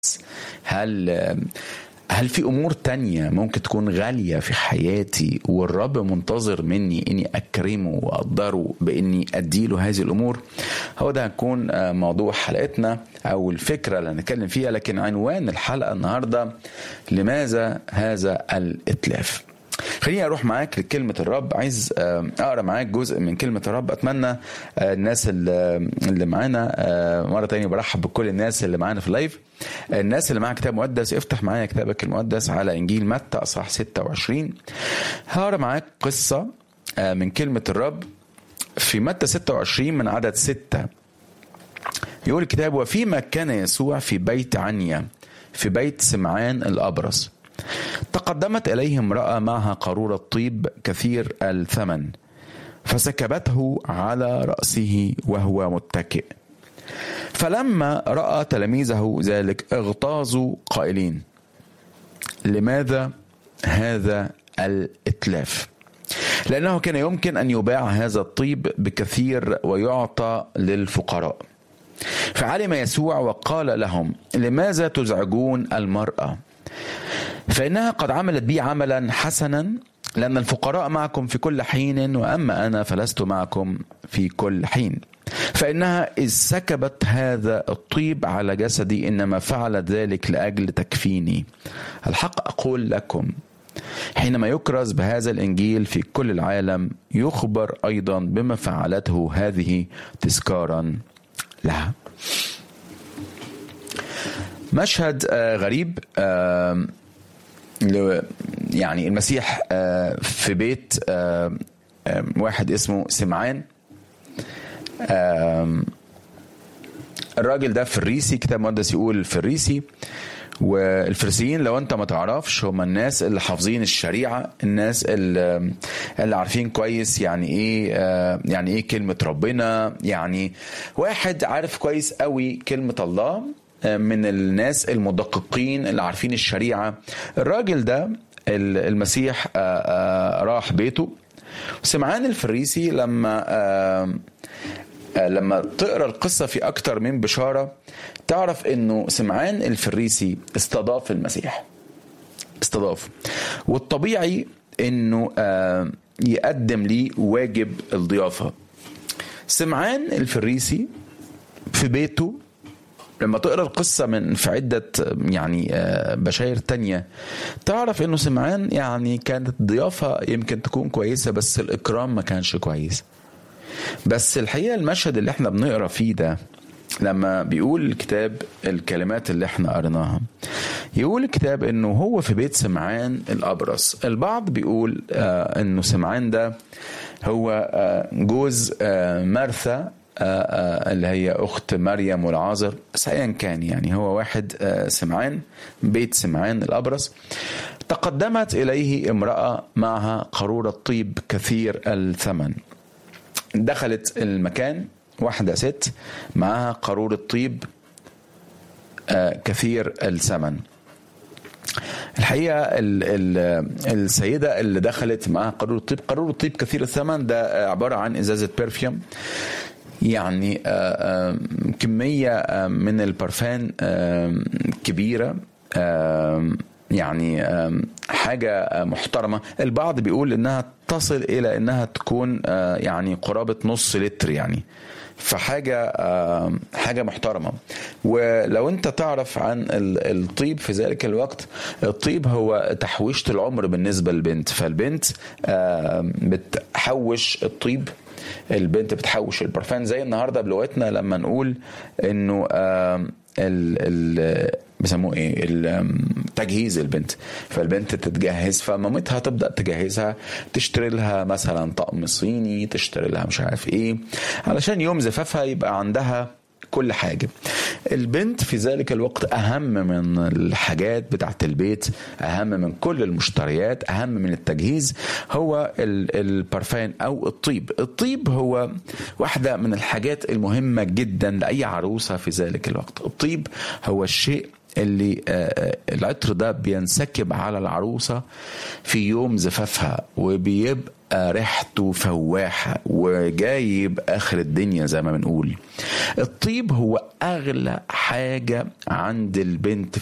هل هل في امور تانية ممكن تكون غالية في حياتي والرب منتظر مني اني اكرمه واقدره باني اديله هذه الامور هو ده هيكون موضوع حلقتنا او الفكرة اللي هنتكلم فيها لكن عنوان الحلقة النهاردة لماذا هذا الاتلاف خليني اروح معاك لكلمه الرب عايز اقرا معاك جزء من كلمه الرب اتمنى الناس اللي معانا مره تانية برحب بكل الناس اللي معانا في اللايف الناس اللي معاها كتاب مقدس افتح معايا كتابك المقدس على انجيل متى اصحاح 26 هقرا معاك قصه من كلمه الرب في متى 26 من عدد 6 يقول الكتاب وفيما كان يسوع في بيت عنيا في بيت سمعان الابرص تقدمت اليه امراه معها قاروره طيب كثير الثمن فسكبته على راسه وهو متكئ فلما راى تلاميذه ذلك اغتاظوا قائلين لماذا هذا الاتلاف لانه كان يمكن ان يباع هذا الطيب بكثير ويعطى للفقراء فعلم يسوع وقال لهم لماذا تزعجون المراه فإنها قد عملت بي عملا حسنا لأن الفقراء معكم في كل حين وأما أنا فلست معكم في كل حين فإنها إذ سكبت هذا الطيب على جسدي إنما فعلت ذلك لأجل تكفيني الحق أقول لكم حينما يكرز بهذا الإنجيل في كل العالم يخبر أيضا بما فعلته هذه تذكارا لها مشهد غريب يعني المسيح في بيت واحد اسمه سمعان الراجل ده فريسي كتاب مقدس يقول فريسي والفريسيين لو انت ما تعرفش هم الناس اللي حافظين الشريعه الناس اللي, اللي عارفين كويس يعني ايه يعني ايه كلمه ربنا يعني واحد عارف كويس قوي كلمه الله من الناس المدققين اللي عارفين الشريعه الراجل ده المسيح راح بيته سمعان الفريسي لما لما تقرا القصه في اكتر من بشاره تعرف انه سمعان الفريسي استضاف المسيح استضاف والطبيعي انه يقدم ليه واجب الضيافه سمعان الفريسي في بيته لما تقرا القصه من في عده يعني بشاير تانية تعرف انه سمعان يعني كانت ضيافه يمكن تكون كويسه بس الاكرام ما كانش كويس بس الحقيقه المشهد اللي احنا بنقرا فيه ده لما بيقول الكتاب الكلمات اللي احنا قريناها يقول الكتاب انه هو في بيت سمعان الابرص البعض بيقول آه انه سمعان ده هو آه جوز آه مرثا اللي هي اخت مريم والعازر بس ايا كان يعني هو واحد سمعان بيت سمعان الابرص تقدمت اليه امراه معها قاروره طيب كثير الثمن دخلت المكان واحده ست معها قاروره طيب كثير الثمن الحقيقه ال ال السيده اللي دخلت معها قاروره طيب قاروره طيب كثير الثمن ده عباره عن ازازه برفيوم يعني كمية من البرفان كبيرة يعني حاجة محترمة البعض بيقول انها تصل الى انها تكون يعني قرابة نص لتر يعني فحاجة حاجة محترمة ولو انت تعرف عن الطيب في ذلك الوقت الطيب هو تحويشة العمر بالنسبة للبنت فالبنت بتحوش الطيب البنت بتحوش البرفان زي النهارده بلغتنا لما نقول انه ال ال بيسموه ايه تجهيز البنت فالبنت تتجهز فمامتها تبدا تجهزها تشتري لها مثلا طقم صيني تشتري لها مش عارف ايه علشان يوم زفافها يبقى عندها كل حاجه البنت في ذلك الوقت اهم من الحاجات بتاعت البيت اهم من كل المشتريات اهم من التجهيز هو البرفان او الطيب الطيب هو واحده من الحاجات المهمه جدا لاي عروسه في ذلك الوقت الطيب هو الشيء اللي العطر ده بينسكب على العروسة في يوم زفافها وبيبقى ريحته فواحة وجايب آخر الدنيا زي ما بنقول الطيب هو أغلى حاجة عند البنت